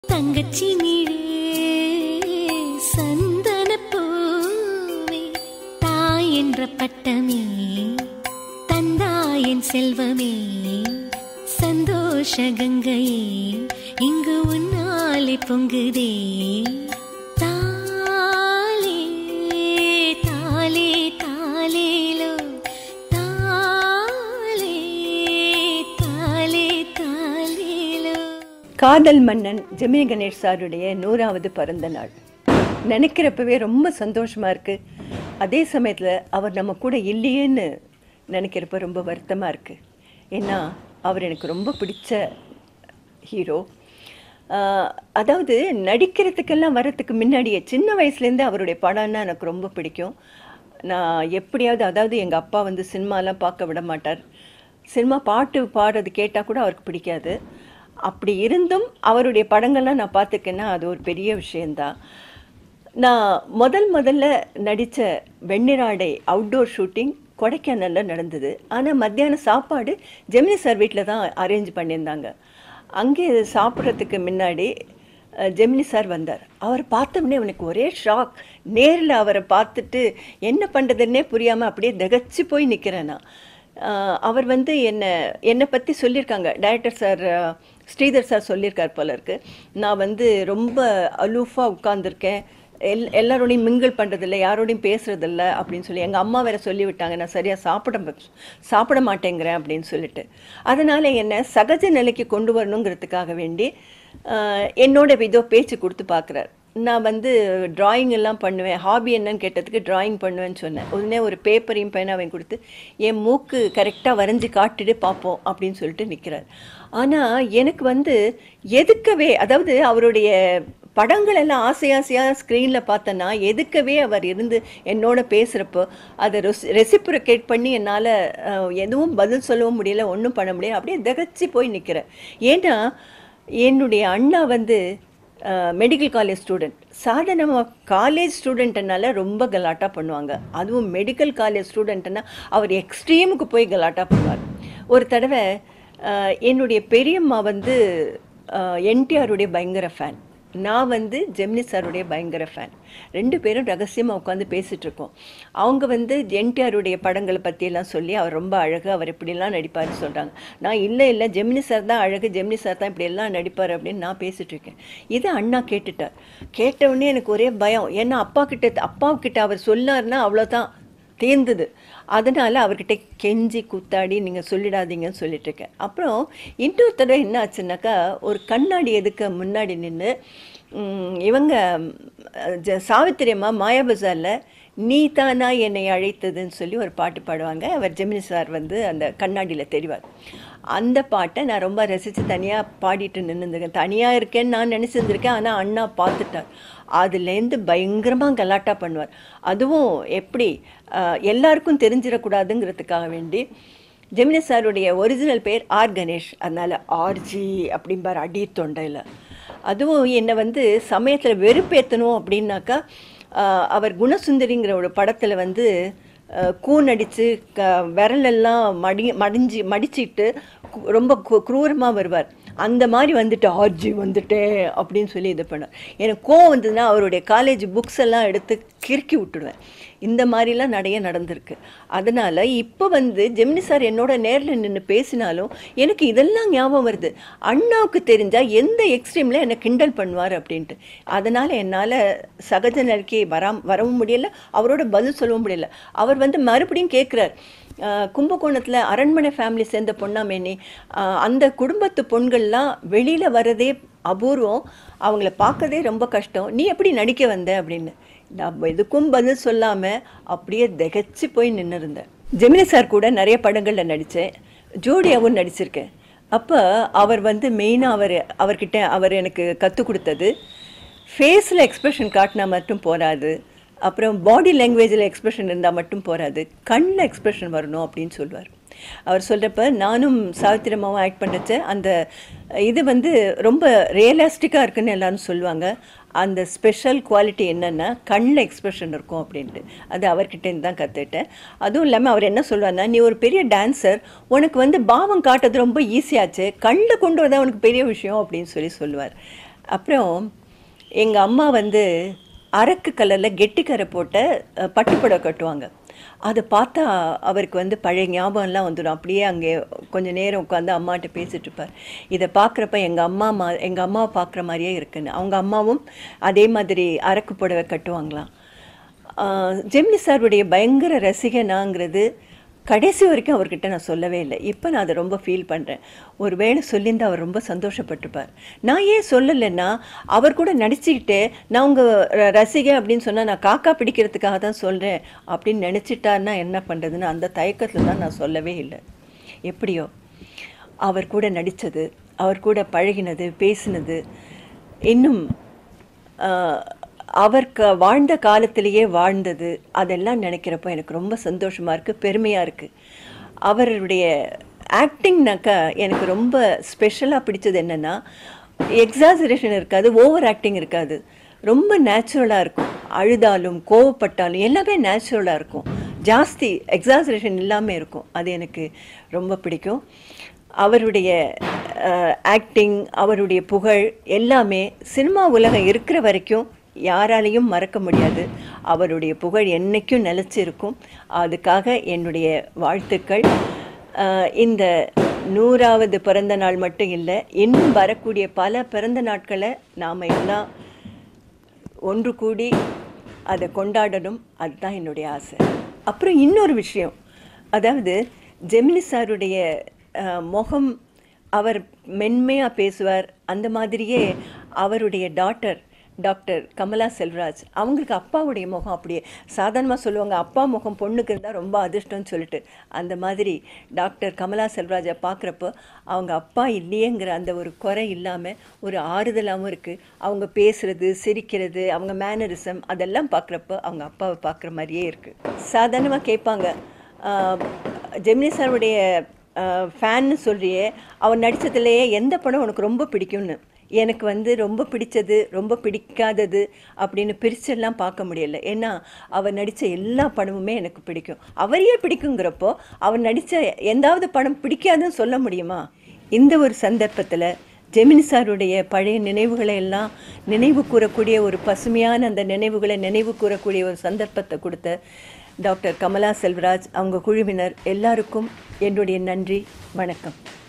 தங்கச்சி நீழே சந்தன பூவே தாய் என்ற பட்டமே தந்தாயன் செல்வமே சந்தோஷ கங்கையே இங்கு உன்னாலே பொங்குதே தாலே தாலே தாலேலோ தாலே தாலே தாலேலோ காதல் மன்னன் ஜெமினி கணேஷ் சாருடைய நூறாவது பிறந்த நாள் நினைக்கிறப்பவே ரொம்ப சந்தோஷமா இருக்கு அதே சமயத்தில் அவர் நம்ம கூட இல்லையேன்னு நினைக்கிறப்ப ரொம்ப வருத்தமா இருக்கு ஏன்னா அவர் எனக்கு ரொம்ப பிடிச்ச ஹீரோ அதாவது நடிக்கிறதுக்கெல்லாம் வரத்துக்கு முன்னாடியே சின்ன வயசுலேருந்து அவருடைய படம்னா எனக்கு ரொம்ப பிடிக்கும் நான் எப்படியாவது அதாவது எங்கள் அப்பா வந்து சினிமாலாம் பார்க்க விட மாட்டார் சினிமா பாட்டு பாடுறது கேட்டால் கூட அவருக்கு பிடிக்காது அப்படி இருந்தும் அவருடைய படங்கள்லாம் நான் பார்த்துருக்கேன்னா அது ஒரு பெரிய விஷயந்தான் நான் முதல் முதல்ல நடித்த வெண்ணிராடை அவுட்டோர் ஷூட்டிங் கொடைக்கானலில் நடந்தது ஆனால் மத்தியானம் சாப்பாடு ஜெமினி சார் வீட்டில் தான் அரேஞ்ச் பண்ணியிருந்தாங்க அங்கே சாப்பிட்றதுக்கு முன்னாடி அஹ், ஜெமினி சார் வந்தார் அவர் பார்த்தோம்னே எனக்கு ஒரே ஷாக் நேரில் அவரை பார்த்துட்டு என்ன பண்ணுறதுன்னே புரியாமல் அப்படியே திகச்சு போய் நிற்கிறேன் நான் அஹ், அவர் வந்து என்னை என்னை பற்றி சொல்லியிருக்காங்க டைரக்டர் சார் அஹ், ஸ்ரீதர் சார் சொல்லியிருக்கார் போல இருக்கு நான் வந்து ரொம்ப அலூஃபாக உட்காந்துருக்கேன் எல் எல்லாரோடையும் மிங்கிள் பண்ணுறதில்ல யாரோடையும் பேசுறதில்ல அப்படின்னு சொல்லி எங்கள் அம்மா வேற சொல்லி விட்டாங்க நான் சரியாக சாப்பிட ம- சாப்பிட மாட்டேங்கிறேன் அப்படின்னு சொல்லிட்டு அதனால் என்னை சகஜ நிலைக்கு கொண்டு வரணுங்கிறதுக்காக வேண்டி ஆஹ், என்னோட இதோ பேச்சு கொடுத்து பார்க்குறார் நான் வந்து டிராயிங் எல்லாம் பண்ணுவேன் ஹாபி என்னன்னு கேட்டதுக்கு டிராயிங் பண்ணுவேன்னு சொன்னேன் உடனே ஒரு பேப்பரையும் பேனாவையும் கொடுத்து என் மூக்கு கரெக்டாக வரைஞ்சி காட்டிட்டு பார்ப்போம் அப்படின்னு சொல்லிட்டு நிற்கிறார் ஆனால் எனக்கு வந்து எதுக்கவே அதாவது அவருடைய படங்கள் எல்லாம் ஆசை ஆசையாக ஸ்க்ரீனில் பார்த்தேன்னா எதுக்கவே அவர் இருந்து என்னோட பேசுகிறப்போ அதை ரெஸ் ரெசிப்ரிகேட் பண்ணி என்னால் எதுவும் பதில் சொல்லவும் முடியல ஒன்றும் பண்ண முடியல அப்படியே திகச்சு போய் நிற்கிறேன் ஏன்னா என்னுடைய அண்ணா வந்து மெடிக்கல் காலேஜ் ஸ்டூடெண்ட் சாதாரணமாக காலேஜ் ஸ்டூடெண்ட்னால ரொம்ப கலாட்டா பண்ணுவாங்க அதுவும் மெடிக்கல் காலேஜ் ஸ்டூடெண்ட்னா அவர் எக்ஸ்ட்ரீமுக்கு போய் கலாட்டா பண்ணுவார் ஒரு தடவை அஹ், என்னுடைய பெரியம்மா வந்து என்டிஆருடைய பயங்கர ஃபேன் நான் வந்து ஜெமினி சாருடைய பயங்கர ஃபேன் ரெண்டு பேரும் ரகசியமாக உட்காந்து பேசிகிட்டு இருக்கோம் அவங்க வந்து என்டிஆருடைய படங்களை பற்றியெல்லாம் சொல்லி அவர் ரொம்ப அழகு அவர் இப்படிலாம் நடிப்பார்னு சொல்கிறாங்க நான் இல்லை இல்லை ஜெமினி சார் தான் அழகு ஜெமினி சார் தான் இப்படியெல்லாம் நடிப்பார் அப்படின்னு நான் பேசிகிட்டு இருக்கேன் இதை அண்ணா கேட்டுட்டார் கேட்ட உடனே எனக்கு ஒரே பயம் ஏன்னா அப்பா கிட்ட அப்பாவுக்கிட்ட அவர் சொன்னார்னா அவ்வளோதான் தேர்ந்தது அதனால் அவர்கிட்ட கெஞ்சி கூத்தாடி நீங்கள் சொல்லிடாதீங்கன்னு சொல்லிட்டு இருக்கேன் அப்புறம் இன்னொரு தடவை என்ன ஆச்சுன்னாக்கா ஒரு கண்ணாடி எதுக்கு முன்னாடி நின்று இவங்க அஹ், ஜ- சாவித்திரி அம்மா மாயா பஜாரில் நீ தானா என்னை அழைத்ததுன்னு சொல்லி ஒரு பாட்டு பாடுவாங்க அவர் ஜெமினி சார் வந்து அந்த கண்ணாடியில் தெரிவார் அந்த பாட்டை நான் ரொம்ப ரசித்து தனியாக பாடிட்டு நின்றுருக்கேன் தனியாக இருக்கேன்னு நான் நினச்சிருந்துருக்கேன் ஆனால் அண்ணா பார்த்துட்டார் அதுலேருந்து பயங்கரமாக கலாட்டா பண்ணுவார் அதுவும் எப்படி அஹ், எல்லாருக்கும் தெரிஞ்சிடக்கூடாதுங்கிறதுக்காக வேண்டி ஜெமினி சாருடைய ஒரிஜினல் பேர் ஆர் கணேஷ் அதனால் ஆர்ஜி அப்படிம்பார் அடி தொண்டையில் அதுவும் என்னை வந்து சமயத்தில் வெறுப்பேற்றணும் அப்படின்னாக்கா ஆஹ், அவர் குணசுந்தரிங்கிற ஒரு படத்தில் வந்து ஆஹ், கூ நடித்து க விரலெல்லாம் மடி மடிஞ்சு மடிச்சிட்டு கு- ரொம்ப குரூரமாக வருவார் அந்த மாதிரி வந்துட்டு ஆர்ஜி வந்துட்டேன் அப்படின்னு சொல்லி இது பண்ணார் எனக்கு கோவம் வந்ததுன்னா அவருடைய காலேஜ் புக்ஸ் எல்லாம் எடுத்து கிறுக்கி விட்டுடுவேன் இந்த மாதிரிலாம் நிறைய நடந்திருக்கு அதனால் இப்போ வந்து ஜெமினி சார் என்னோட நேரில் நின்று பேசினாலும் எனக்கு இதெல்லாம் ஞாபகம் வருது அண்ணாவுக்கு தெரிஞ்சால் எந்த எக்ஸ்ட்ரீமில் என்னை கிண்டல் பண்ணுவார் அப்படின்ட்டு அதனால் என்னால் சகஜ நிலைக்கு வராம வரவும் முடியல அவரோட பதில் சொல்லவும் முடியல அவர் வந்து மறுபடியும் கேட்குறார் கும்பகோணத்தில் அரண்மனை ஃபேமிலி சேர்ந்த பொண்ணாமேனி ஆஹ் அந்த குடும்பத்து பொண்கள்லாம் வெளியில் வரதே அபூர்வம் அவங்கள பார்க்கறதே ரொம்ப கஷ்டம் நீ எப்படி நடிக்க வந்த அப்படின்னு நான் எதுக்கும் பதில் சொல்லாமல் அப்படியே திகச்சு போய் நின்று இருந்தேன் ஜெமினி சார் கூட நிறைய படங்களில் நடித்தேன் ஜோடியாவும் நடிச்சிருக்கேன் அப்போ அவர் வந்து மெயினாக அவர் அவர்கிட்ட அவர் எனக்கு கற்றுக் கொடுத்தது ஃபேஸில் எக்ஸ்பிரஷன் காட்டினா மட்டும் போராது அப்புறம் பாடி லாங்குவேஜில் எக்ஸ்பிரஷன் இருந்தால் மட்டும் போராது கண்ணில் எக்ஸ்பிரஷன் வரணும் அப்படின்னு சொல்லுவார் அவர் சொல்கிறப்ப நானும் சாவித்திரமாவும் ஆக்ட் பண்ணுறச்ச அந்த இது வந்து ரொம்ப ரியலிஸ்டிக்காக இருக்குன்னு எல்லாரும் சொல்லுவாங்க அந்த ஸ்பெஷல் குவாலிட்டி என்னென்னா கண்ணில் எக்ஸ்பிரஷன் இருக்கும் அப்படின்ட்டு அது அவர்கிட்டேருந்து தான் கற்றுக்கிட்டேன் அதுவும் இல்லாமல் அவர் என்ன சொல்லுவார்னா நீ ஒரு பெரிய டான்சர் உனக்கு வந்து பாவம் காட்டுறது ரொம்ப ஈஸியாச்சு கண்ணில் கொண்டு வரதான் உனக்கு பெரிய விஷயம் அப்படின்னு சொல்லி சொல்லுவார் அப்புறம் எங்கள் அம்மா வந்து அரக்கு கலரில் கெட்டிக்கரை போட்ட அஹ், பட்டுப்புடவை கட்டுவாங்க அதை பார்த்தா அவருக்கு வந்து பழைய ஞாபகம்லாம் வந்துடும் அப்படியே அங்கே கொஞ்சம் நேரம் உட்காந்து அம்மாட்ட பேசிட்டு இருப்பார் இதை பார்க்குறப்ப எங்கள் அம்மா மா எங்கள் அம்மாவை பார்க்குற மாதிரியே இருக்குன்னு அவங்க அம்மாவும் அதே மாதிரி அரக்கு புடவை கட்டுவாங்களாம் ஆஹ் ஜெமினி சாருடைய பயங்கர ரசிகனாங்கிறது கடைசி வரைக்கும் அவர்கிட்ட நான் சொல்லவே இல்லை இப்போ நான் அதை ரொம்ப ஃபீல் பண்ணுறேன் ஒரு வேளை சொல்லியிருந்தா அவர் ரொம்ப சந்தோஷப்பட்டிருப்பார் நான் ஏன் சொல்லலைன்னா அவர் கூட நடிச்சுக்கிட்டு நான் உங்கள் ரசிகை அப்படின்னு சொன்னால் நான் காக்கா பிடிக்கிறதுக்காக தான் சொல்கிறேன் அப்படின்னு நினச்சிட்டாருன்னா என்ன பண்ணுறதுன்னு அந்த தயக்கத்தில் தான் நான் சொல்லவே இல்லை எப்படியோ அவர் கூட நடித்தது அவர் கூட பழகினது பேசினது இன்னும் ஆஹ், அவர் க வாழ்ந்த காலத்திலேயே வாழ்ந்தது அதெல்லாம் நினைக்கிறப்போ எனக்கு ரொம்ப சந்தோஷமாக இருக்குது பெருமையாக இருக்குது அவருடைய ஆக்டிங்னாக்கா எனக்கு ரொம்ப ஸ்பெஷலாக பிடிச்சது என்னென்னா எக்ஸாசரேஷன் இருக்காது ஓவர் ஆக்டிங் இருக்காது ரொம்ப நேச்சுரலாக இருக்கும் அழுதாலும் கோவப்பட்டாலும் எல்லாமே நேச்சுரலாக இருக்கும் ஜாஸ்தி எக்ஸாசரேஷன் இல்லாமல் இருக்கும் அது எனக்கு ரொம்ப பிடிக்கும் அவருடைய ஆக்டிங் அவருடைய புகழ் எல்லாமே சினிமா உலகம் இருக்கிற வரைக்கும் யாராலையும் மறக்க முடியாது அவருடைய புகழ் என்னைக்கும் நிலச்சிருக்கும் அதுக்காக என்னுடைய வாழ்த்துக்கள் அஹ், இந்த நூறாவது பிறந்த நாள் மட்டும் இல்லை இன்னும் வரக்கூடிய பல பிறந்த நாட்களை நாம் எல்லாம் ஒன்று கூடி அதை கொண்டாடணும் அதுதான் என்னுடைய ஆசை அப்புறம் இன்னொரு விஷயம் அதாவது ஜெமினி சாருடைய அஹ், முகம் அவர் மென்மையாக பேசுவார் அந்த மாதிரியே அவருடைய டாட்டர் டாக்டர் கமலா செல்வராஜ் அவங்களுக்கு அப்பாவுடைய முகம் அப்படியே சாதாரணமாக சொல்லுவாங்க அப்பா முகம் பொண்ணுக்கு இருந்தால் ரொம்ப அதிர்ஷ்டம்னு சொல்லிட்டு அந்த மாதிரி டாக்டர் கமலா செல்வராஜை பார்க்குறப்போ அவங்க அப்பா இல்லையேங்கிற அந்த ஒரு குறை இல்லாமல் ஒரு ஆறுதலாகவும் இருக்குது அவங்க பேசுகிறது சிரிக்கிறது அவங்க மேனரிசம் அதெல்லாம் பார்க்குறப்போ அவங்க அப்பாவை பார்க்குற மாதிரியே இருக்குது சாதாரணமாக கேட்பாங்க ஆஹ், ஜெமினி சாருடைய ஃபேன்னு சொல்றியே அவர் நடித்ததுலேயே எந்த படம் உனக்கு ரொம்ப பிடிக்கும்னு எனக்கு வந்து ரொம்ப பிடிச்சது ரொம்ப பிடிக்காதது அப்படின்னு பிரிச்செல்லாம் பார்க்க முடியல ஏன்னா அவர் நடித்த எல்லா படமுமே எனக்கு பிடிக்கும் அவரையே பிடிக்குங்கிறப்போ அவர் நடித்த எந்தாவது படம் பிடிக்காதுன்னு சொல்ல முடியுமா இந்த ஒரு சந்தர்ப்பத்தில் ஜெமினி சாருடைய பழைய நினைவுகளை எல்லாம் நினைவு கூறக்கூடிய ஒரு பசுமையான அந்த நினைவுகளை நினைவு கூறக்கூடிய ஒரு சந்தர்ப்பத்தை கொடுத்த டாக்டர் கமலா செல்வராஜ் அவங்க குழுவினர் எல்லாருக்கும் என்னுடைய நன்றி வணக்கம்